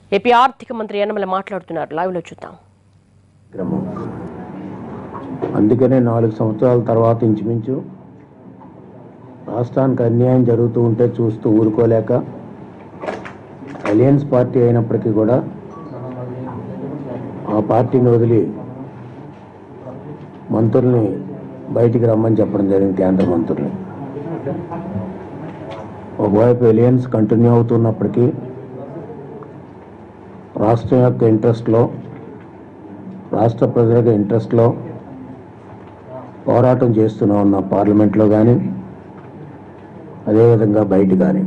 AP ఆర్థిక మంత్రి యనమల మాట్లాడుతున్నారు లైవ్ లో చూద్దాం క్రమం అందుకనే నాలుగు సంవత్సరాల తర్వాత ఇంచుమించు రాష్ట్రానికి అన్యాయం జరుగుతూ ఉంటే చూస్తూ ఊరుకోలేక అలయన్స్ పార్టీ అయినప్పటికీ కూడా ఆ పార్టీని వదిలి మంత్రుల్ని బయటికి రమ్మని చెప్పడం జరిగింది కేంద్ర మంత్రుల్ని ఒకవైపు ఎలియన్స్ కంటిన్యూ అవుతున్నప్పటికీ రాష్ట్రం యొక్క ఇంట్రెస్ట్లో రాష్ట్ర ప్రజలకు ఇంట్రెస్ట్లో పోరాటం చేస్తూనే ఉన్నాం పార్లమెంట్లో కానీ అదేవిధంగా బయట కానీ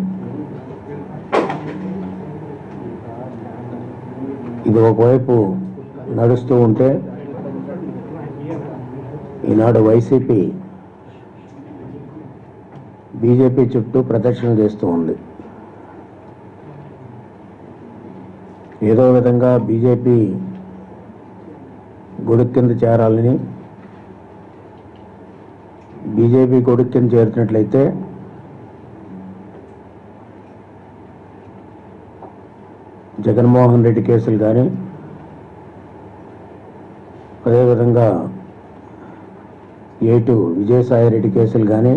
ఇది ఒకవైపు నడుస్తూ ఉంటే ఈనాడు వైసీపీ బీజేపీ చుట్టూ ప్రదర్శన చేస్తూ ఉంది ఏదో విధంగా బీజేపీ గొడుగు కింద చేరాలని బీజేపీ గొడుగు కింద చేరినట్లయితే జగన్మోహన్ రెడ్డి కేసులు కానీ అదేవిధంగా ఏటు విజయసాయి రెడ్డి కేసులు కానీ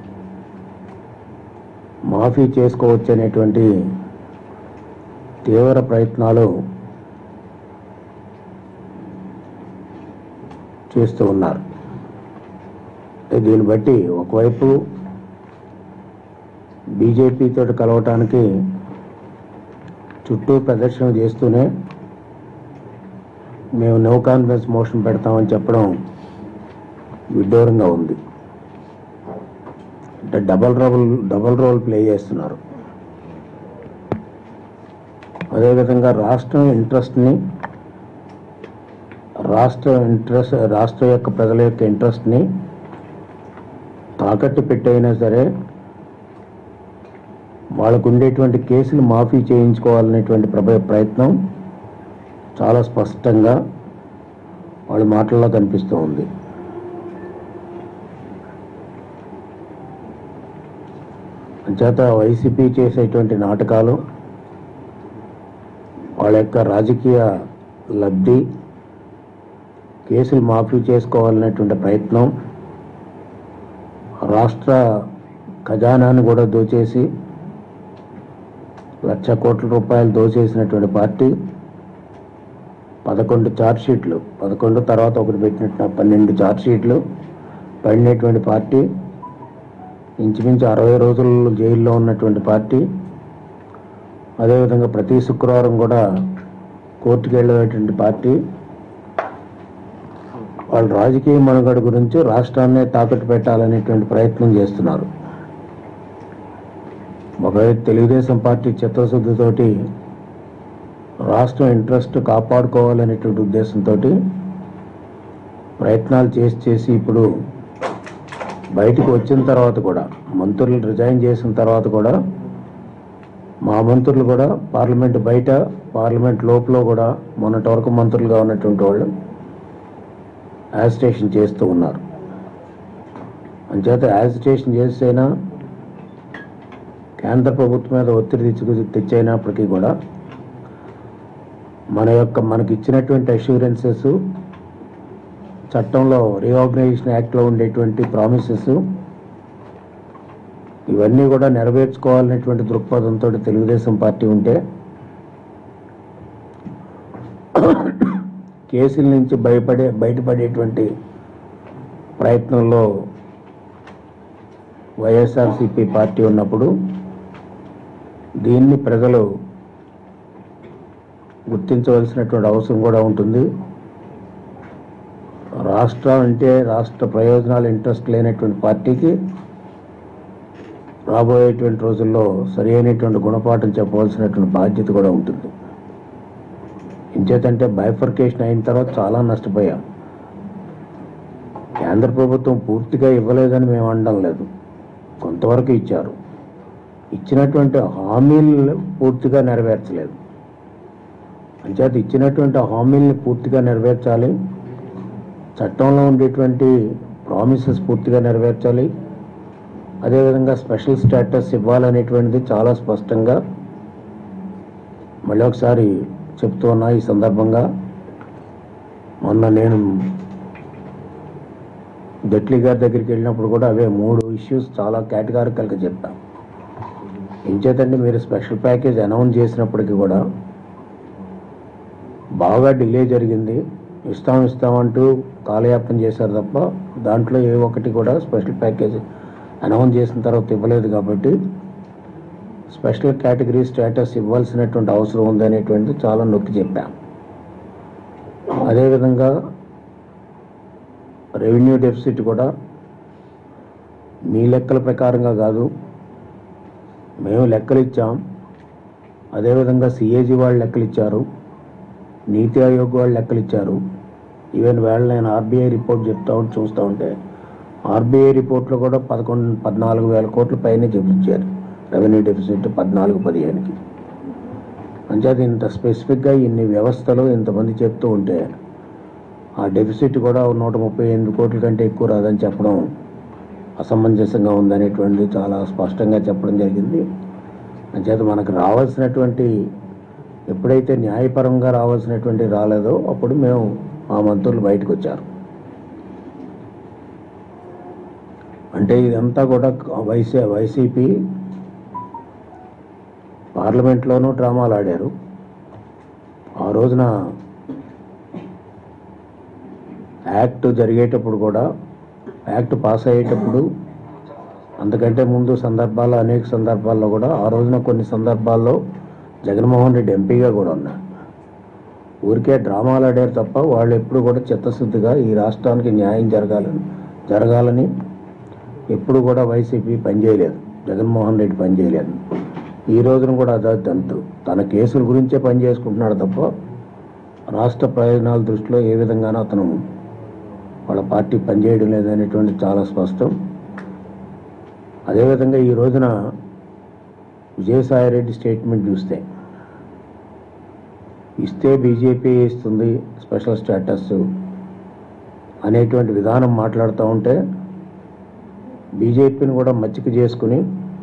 మాఫీ చేసుకోవచ్చు అనేటువంటి తీవ్ర ప్రయత్నాలు చేస్తూ ఉన్నారు అంటే దీన్ని బట్టి ఒకవైపు బీజేపీతో కలవటానికి చుట్టూ ప్రదర్శన చేస్తూనే మేము నో కాన్ఫిడెన్స్ మోషన్ పెడతామని చెప్పడం విడ్డూరంగా ఉంది అంటే double role double role play చేస్తున్నారు అదేవిధంగా రాష్ట్రం ఇంట్రెస్ట్ని రాష్ట్ర ఇంట్రెస్ట్ రాష్ట్ర యొక్క ప్రజల యొక్క ఇంట్రెస్ట్ని తాకట్టు పెట్టైనా సరే వాళ్ళకు ఉండేటువంటి కేసులు మాఫీ చేయించుకోవాలనేటువంటి ప్రభ ప్రయత్నం చాలా స్పష్టంగా వాళ్ళ మాటల్లో కనిపిస్తూ ఉంది అంచేత వైసీపీ చేసేటువంటి నాటకాలు వాళ్ళ యొక్క రాజకీయ లబ్ధి కేసులు మాఫీ చేసుకోవాలనేటువంటి ప్రయత్నం రాష్ట్ర ఖజానాన్ని కూడా దోచేసి లక్ష కోట్ల రూపాయలు దోచేసినటువంటి పార్టీ పదకొండు ఛార్జ్షీట్లు పదకొండు తర్వాత ఒకటి పెట్టినట్టు పన్నెండు ఛార్జ్షీట్లు పడినటువంటి పార్టీ ఇంచుమించు అరవై రోజులు జైల్లో ఉన్నటువంటి పార్టీ అదేవిధంగా ప్రతి శుక్రవారం కూడా కోర్టుకు వెళ్ళేటువంటి పార్టీ వాళ్ళ రాజకీయ మనుగడ గురించి రాష్ట్రాన్నే తాకట్టు పెట్టాలనేటువంటి ప్రయత్నం చేస్తున్నారు ఒకవైపు తెలుగుదేశం పార్టీ చిత్తశుద్ధితోటి రాష్ట్రం ఇంట్రెస్ట్ కాపాడుకోవాలనేటువంటి ఉద్దేశంతో ప్రయత్నాలు చేసి చేసి ఇప్పుడు బయటకు వచ్చిన తర్వాత కూడా మంత్రులు రిజైన్ చేసిన తర్వాత కూడా మా మంత్రులు కూడా పార్లమెంట్ బయట పార్లమెంట్ లోపల కూడా మొన్నటి వరకు మంత్రులుగా ఉన్నటువంటి వాళ్ళు యాజిటేషన్ చేస్తూ ఉన్నారు అంచేత యాజిటేషన్ చేస్తేనా కేంద్ర ప్రభుత్వం మీద ఒత్తిడి తెచ్చుకు తెచ్చైనప్పటికీ కూడా మన యొక్క మనకి ఇచ్చినటువంటి అష్యూరెన్సెస్ చట్టంలో రీఆర్గనైజేషన్ యాక్ట్లో ఉండేటువంటి ప్రామిసెస్ ఇవన్నీ కూడా నెరవేర్చుకోవాలనేటువంటి దృక్పథంతో తెలుగుదేశం పార్టీ ఉంటే కేసుల నుంచి భయపడే బయటపడేటువంటి ప్రయత్నంలో వైఎస్ఆర్సిపి పార్టీ ఉన్నప్పుడు దీన్ని ప్రజలు గుర్తించవలసినటువంటి అవసరం కూడా ఉంటుంది రాష్ట్రం అంటే రాష్ట్ర ప్రయోజనాలు ఇంట్రెస్ట్ లేనటువంటి పార్టీకి రాబోయేటువంటి రోజుల్లో సరి అయినటువంటి గుణపాఠం చెప్పవలసినటువంటి బాధ్యత కూడా ఉంటుంది ఇంచేతంటే బైఫర్కేషన్ అయిన తర్వాత చాలా నష్టపోయాం కేంద్ర ప్రభుత్వం పూర్తిగా ఇవ్వలేదని మేము అనడం లేదు కొంతవరకు ఇచ్చారు ఇచ్చినటువంటి హామీలు పూర్తిగా నెరవేర్చలేదు అంచేత ఇచ్చినటువంటి హామీల్ని పూర్తిగా నెరవేర్చాలి చట్టంలో ఉండేటువంటి ప్రామిసెస్ పూర్తిగా నెరవేర్చాలి అదేవిధంగా స్పెషల్ స్టేటస్ ఇవ్వాలనేటువంటిది చాలా స్పష్టంగా మళ్ళీ ఒకసారి చెప్తూ ఉన్నా ఈ సందర్భంగా మొన్న నేను జట్లీ గారి దగ్గరికి వెళ్ళినప్పుడు కూడా అవే మూడు ఇష్యూస్ చాలా కేటగారికల్గా చెప్పాం ఇంచేతండి మీరు స్పెషల్ ప్యాకేజ్ అనౌన్స్ చేసినప్పటికీ కూడా బాగా డిలే జరిగింది ఇస్తాం ఇస్తామంటూ కాలయాపన చేశారు తప్ప దాంట్లో ఏ ఒక్కటి కూడా స్పెషల్ ప్యాకేజ్ అనౌన్స్ చేసిన తర్వాత ఇవ్వలేదు కాబట్టి స్పెషల్ కేటగిరీ స్టేటస్ ఇవ్వాల్సినటువంటి అవసరం ఉందనేటువంటిది చాలా నొక్కి చెప్పాం అదేవిధంగా రెవెన్యూ డెఫిసిట్ కూడా మీ లెక్కల ప్రకారంగా కాదు మేము లెక్కలు ఇచ్చాం అదేవిధంగా సిఏజీ వాళ్ళు లెక్కలు ఇచ్చారు నీతి ఆయోగ్ వాళ్ళు లెక్కలు ఇచ్చారు ఈవెన్ వేళ నేను ఆర్బీఐ రిపోర్ట్ చెప్తా ఉంటే చూస్తూ ఉంటే ఆర్బీఐ రిపోర్ట్లో కూడా పదకొండు పద్నాలుగు వేల కోట్ల పైనే చూపించారు రెవెన్యూ డెఫిసిట్ పద్నాలుగు పదిహేనుకి అంచేది ఇంత స్పెసిఫిక్గా ఇన్ని వ్యవస్థలు ఇంతమంది చెప్తూ ఉంటే ఆ డెఫిసిట్ కూడా నూట ముప్పై ఎనిమిది కోట్ల కంటే ఎక్కువ రాదని చెప్పడం అసమంజసంగా ఉందనేటువంటిది చాలా స్పష్టంగా చెప్పడం జరిగింది అంచేత మనకు రావాల్సినటువంటి ఎప్పుడైతే న్యాయపరంగా రావాల్సినటువంటి రాలేదో అప్పుడు మేము మా మంత్రులు బయటకు వచ్చారు అంటే ఇదంతా కూడా వైసీ వైసీపీ పార్లమెంట్లోనూ డ్రామాలు ఆడారు ఆ రోజున యాక్ట్ జరిగేటప్పుడు కూడా యాక్ట్ పాస్ అయ్యేటప్పుడు అంతకంటే ముందు సందర్భాల్లో అనేక సందర్భాల్లో కూడా ఆ రోజున కొన్ని సందర్భాల్లో జగన్మోహన్ రెడ్డి ఎంపీగా కూడా ఉన్నారు ఊరికే డ్రామాలు ఆడారు తప్ప వాళ్ళు ఎప్పుడు కూడా చిత్తశుద్ధిగా ఈ రాష్ట్రానికి న్యాయం జరగాలని జరగాలని ఎప్పుడు కూడా వైసీపీ పనిచేయలేదు జగన్మోహన్ రెడ్డి పనిచేయలేదు ఈ రోజున కూడా అదే తంతు తన కేసుల గురించే పని చేసుకుంటున్నాడు తప్ప రాష్ట్ర ప్రయోజనాల దృష్టిలో ఏ విధంగానూ అతను వాళ్ళ పార్టీ పనిచేయడం లేదనేటువంటి చాలా స్పష్టం అదేవిధంగా ఈ రోజున విజయసాయిరెడ్డి స్టేట్మెంట్ చూస్తే ఇస్తే బీజేపీ ఇస్తుంది స్పెషల్ స్టేటస్ అనేటువంటి విధానం మాట్లాడుతూ ఉంటే బీజేపీని కూడా మచ్చిక చేసుకుని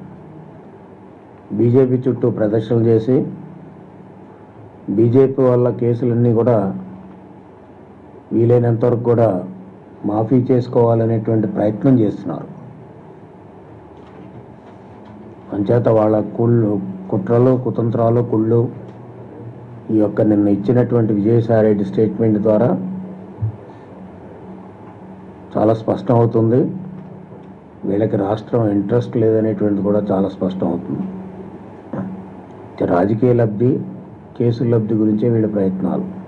బీజేపీ చుట్టూ ప్రదర్శనలు చేసి బీజేపీ వల్ల కేసులన్నీ కూడా వీలైనంత వరకు కూడా మాఫీ చేసుకోవాలనేటువంటి ప్రయత్నం చేస్తున్నారు అంచేత వాళ్ళ కుళ్ళు కుట్రలు కుతంత్రాలు కుళ్ళు ఈ యొక్క నిన్న ఇచ్చినటువంటి విజయసాయిరెడ్డి స్టేట్మెంట్ ద్వారా చాలా స్పష్టం అవుతుంది వీళ్ళకి రాష్ట్రం ఇంట్రెస్ట్ లేదనేటువంటిది కూడా చాలా స్పష్టం అవుతుంది ఇక రాజకీయ లబ్ధి కేసుల లబ్ధి గురించే వీళ్ళ ప్రయత్నాలు